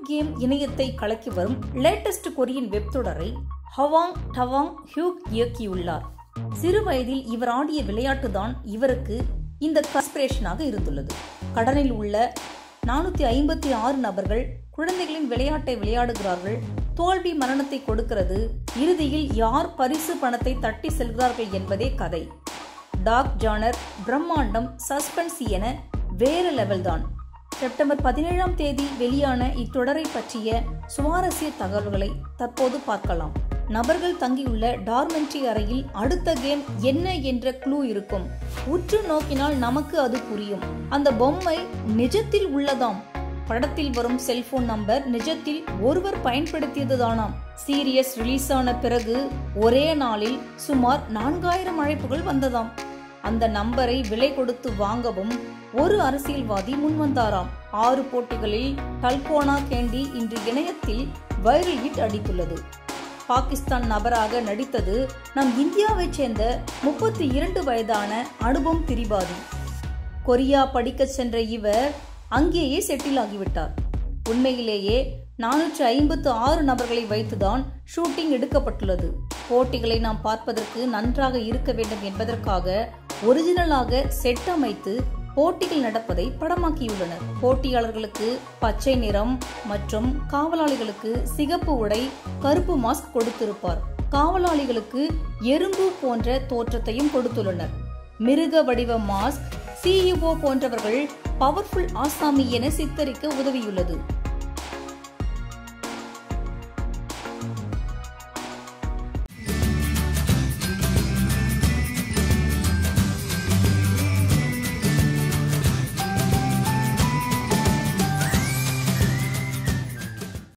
game இணையத்தை கலக்கி வரும் லேட்டஸ்ட் கொரியன் வெப் தொடரை ஹவாங் டவாங் ஹியூக் இயக்கியுள்ளார் சிறு வயதில் இவர் ஆடிய விளையாட்டுதான் இவருக்கு இந்த கன்ஸ்பிரேஷனாக இருந்துள்ளது கடனில் உள்ள நானூத்தி ஐம்பத்தி ஆறு நபர்கள் குழந்தைகளின் விளையாட்டை விளையாடுகிறார்கள் தோல்வி மரணத்தை கொடுக்கிறது இறுதியில் யார் பரிசு பணத்தை தட்டி செல்கிறார்கள் என்பதே கதை டாக் ஜானர் பிரம்மாண்டம் சஸ்பென்ஸ் என வேற லெவல் தான் செப்டம்பர் பதினேழாம் தேதி வெளியான இத்தொடரை பற்றிய சுவாரஸ்ய தகவல்களை தற்போது பார்க்கலாம் நபர்கள் தங்கியுள்ள டார்மெண்ட்ரி அறையில் அடுத்த கேம் என்ன என்ற க்ளூ இருக்கும் உற்று நோக்கினால் நமக்கு அது புரியும் அந்த பொம்மை நிஜத்தில் உள்ளதாம் படத்தில் வரும் செல்போன் நம்பர் நிஜத்தில் ஒருவர் பயன்படுத்தியதுதானாம் சீரியஸ் ரிலீஸ் ஆன பிறகு ஒரே நாளில் சுமார் நான்காயிரம் அழைப்புகள் வந்ததாம் அந்த நம்பரை விலை கொடுத்து வாங்கவும் ஒரு அரசியல்வாதி முன்வந்தாராம் ஆறு போட்டிகளில் டல்கோனா கேண்டி இன்று இணையத்தில் வைரல் ஹிட் அடித்துள்ளது பாகிஸ்தான் நபராக நடித்தது நம் இந்தியாவைச் சேர்ந்த முப்பத்தி இரண்டு வயதான அனுபம் திரிபாதி கொரியா படிக்க சென்ற இவர் அங்கேயே செட்டில் ஆகிவிட்டார் உண்மையிலேயே நானூற்று ஐம்பத்து ஆறு நபர்களை வைத்துதான் ஷூட்டிங் எடுக்கப்பட்டுள்ளது போட்டிகளை நாம் பார்ப்பதற்கு நன்றாக இருக்க வேண்டும் என்பதற்காக ஒரிஜினலாக செட் அமைத்து போட்டிகள் நடப்பதை படமாக்கியுள்ளனர் போட்டியாளர்களுக்கு பச்சை நிறம் மற்றும் காவலாளிகளுக்கு சிகப்பு உடை கருப்பு மாஸ்க் கொடுத்திருப்பார் காவலாளிகளுக்கு எறும்பு போன்ற தோற்றத்தையும் கொடுத்துள்ளனர் மிருக வடிவ மாஸ்க் சிஇஓ போன்றவர்கள் பவர்ஃபுல் ஆசாமி என சித்தரிக்க உதவியுள்ளது